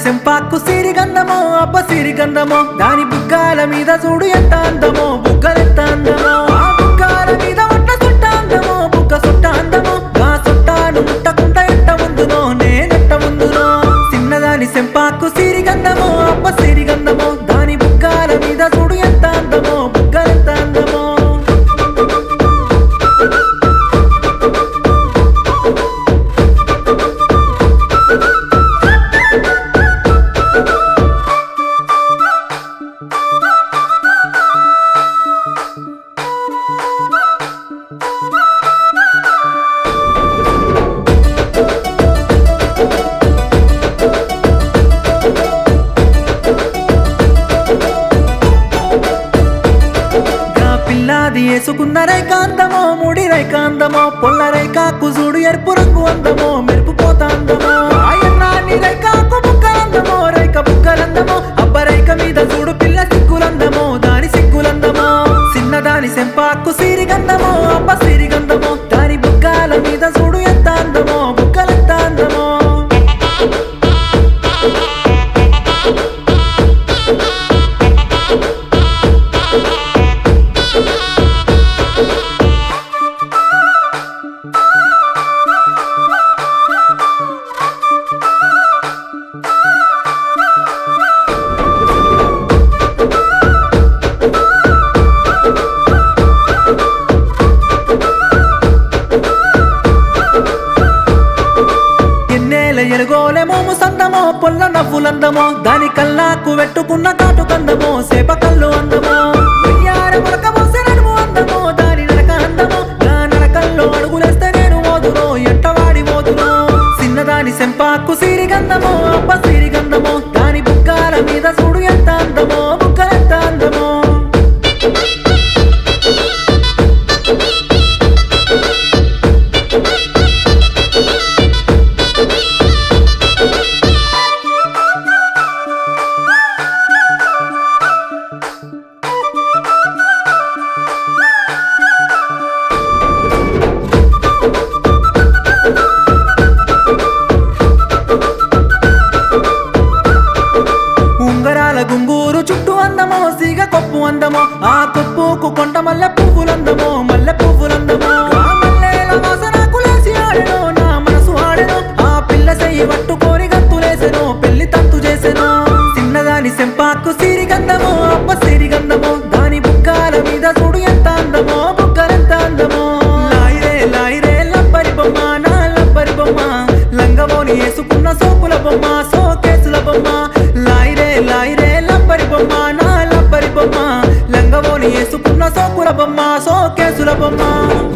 సెంపాకు సిరిగంధమో అబ్బ సిరిగంధమో దాని బుగ్గాల మీద చూడు ఎంత అందమో బుగ్గలెంత అందమో ఆ బుగ్గాల మీద ఉన్న సుట్ట అందమో బుగ్గ సుట్ట అందమో ఆ సుట్టాను ముట్టకుండా ఎట్ట ముందునో నేనెట్ట ముందునో చిన్నదాని సెంపాకు సిరిగంధమో అబ్బ సిరిగంధమో దాని బుగ్గాల మీద చూడు ఎంత అందమో బుగ్గలెంత అందమో గా పిల్లాది వేసుకున్న రైకాంతమో ముడి రైకాంతమో పొల్ల రైకాకు చూడు ఎరుపు రంగు అందమో మెరుపుపోతా అందమో ఆయన్నాని రైకాకు బుక్కలందమో రైక బుక్కలందమో అబ్బ రైక మీద చూడు పిల్ల సిగ్గులందమో దాని సిగ్గులందమో చిన్నదాని సెంపాకు సిరిగంధమో అబ్బ సిరిగంధమో దాని బుక్కాల మీద చూడు ఎంత అందమో బుక్కలెంత అందమో ఎన్నేల ఎలుగోలే మోము సందమో పొల్ల నవ్వులందమో దాని కల్లాకు వెట్టుకున్న కాటు కందమో సేప కళ్ళు అందమో ఉయ్యాల మొలక మోసే నడుము అందమో దాని నడక అందమో నా నడకల్లో అడుగులేస్తే నేను మోదునో ఎంటవాడి మోదునో చిన్నదాని సెంపాకు సిరిగంధమో అబ్బ సిరిగంధమో దాని బుక్కాల మీద చూడు ఎంత అందమో బుక్కలెంత అందమో ఉంగరాల గుంగూరు చుట్టూ అందమో సీగ కొప్పు అందమో ఆ కొప్పుకు కొంట మల్లె పువ్వులందమో మల్లె పువ్వులందమో ఆ మల్లెల వాసన కులేసి ఆడెనో నా మనసు ఆడెనో ఆ పిల్ల చెయ్యి పట్టుకొని గంతులేసెనో పెళ్లి తంతు చేసెనో చిన్నదాని సెంపాకు సిరిగంధమో అప్ప సిరిగంధమో దాని బుక్కాల మీద చూడు ఎంత అందమో బుక్కలెంత అందమో లాయిరే లాయిరే లబ్బరి బొమ్మ నా లబ్బరి బొమ్మ లంగమోని వేసుకున్న సోపుల బొమ్మ సోకేసుల బొమ్మ లాయిరే లాయిరే లబ్బరి బొమ్మ నా లబ్బరి బొమ్మ లంగమోని వేసుకున్న సోకుల బొమ్మ సోకేసుల బొమ్మ